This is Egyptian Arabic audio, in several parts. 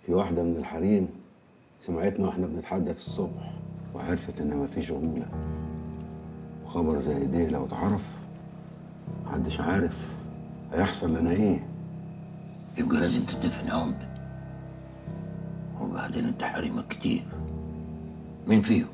في واحدة من الحريم سمعتنا واحنا بنتحدث الصبح وعرفت ان مفيش غولة وخبر زي ده لو اتعرف محدش عارف هيحصل لنا ايه يبقى لازم تدفن عمد وبعدين انت حريمك كتير مين فيهم؟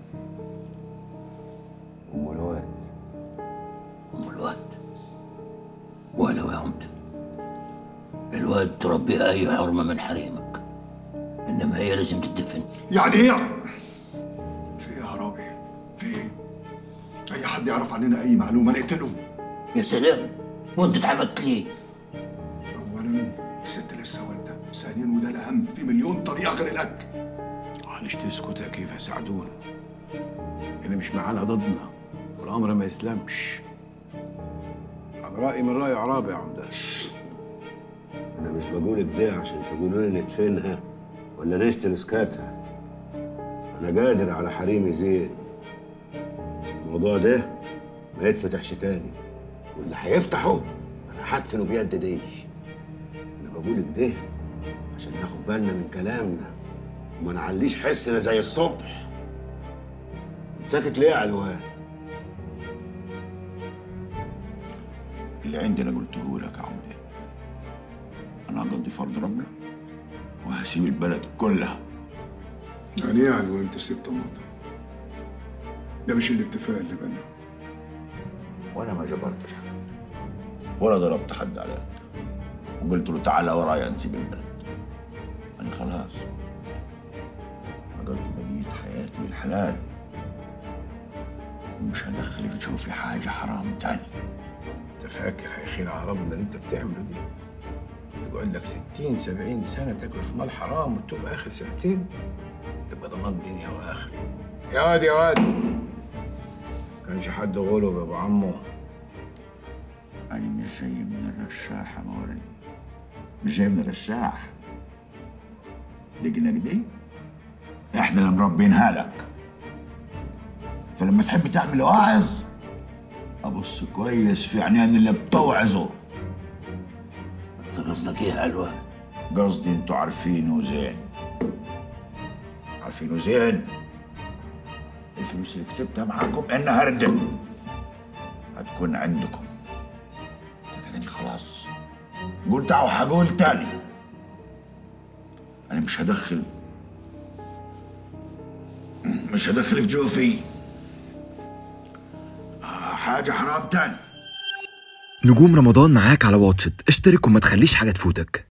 ام الواد ام الواد وانا يا عمد الواد تربيها اي حرمه من حريمك انما هي لازم تدفن يعني ايه في ايه يا عرابي في ايه اي حد يعرف عننا اي معلومه نقتله يا سلام وانت اتعمدت ليه؟ اولا الست لسه والده ثانيا وده الاهم في مليون طريقه غير القتل معلش تسكت يا كيف يا سعدون اللي مش معانا ضدنا والامر ما يسلمش انا رايي من راي عرابي يا عمده انا مش بقولك ده عشان تقولوا لي ندفنها ولا نشتري سكاتها انا قادر على حريمي زين الموضوع ده ما يتفتحش تاني واللي هيفتحه انا هدفنه بيد دي انا بقولك ده عشان ناخد بالنا من كلامنا وما نعليش حسنا زي الصبح ساكت ليه يا علوان اللي عندي انا قلته لك يا عمدي انا هقضي فرض ربنا وهسيب البلد كلها يعني ايه يا علوان تسيب طماطم ده مش الاتفاق اللي بينا وانا ما جبرتش حد ولا ضربت حد على يد وقلت له تعالى ورايا نسيب البلد انا خلاص هقضي بقية حياتي بالحلال ومش هدخلك تشوفي حاجة حرام تاني انت فاكر هيخيل عربنا اللي انت بتعمله دي تقعد لك 60 70 سنه تاكل في مال حرام وتوب اخر ساعتين تبقى ضمان دنيا واخر يا واد يا واد كانش حد غلب يا ابو عمو أنا مش جاي من الرشاح يا مورني مش جاي من الرشاح لقنا دي احنا اللي مربينها لك فلما تحب تعمل واعظ ابص كويس في عينين اللي بتوعظه قصدك ايه يا علوان؟ قصدي انتوا عارفينه زين عارفينه زين الفلوس اللي كسبتها معاكم النهارده هتكون عندكم لكن انا خلاص قلت او هقول تاني انا مش هدخل مش هدخل في جوفي آه، حاجه حرام تاني نجوم رمضان معاك على واتشت اشترك وما تخليش حاجة تفوتك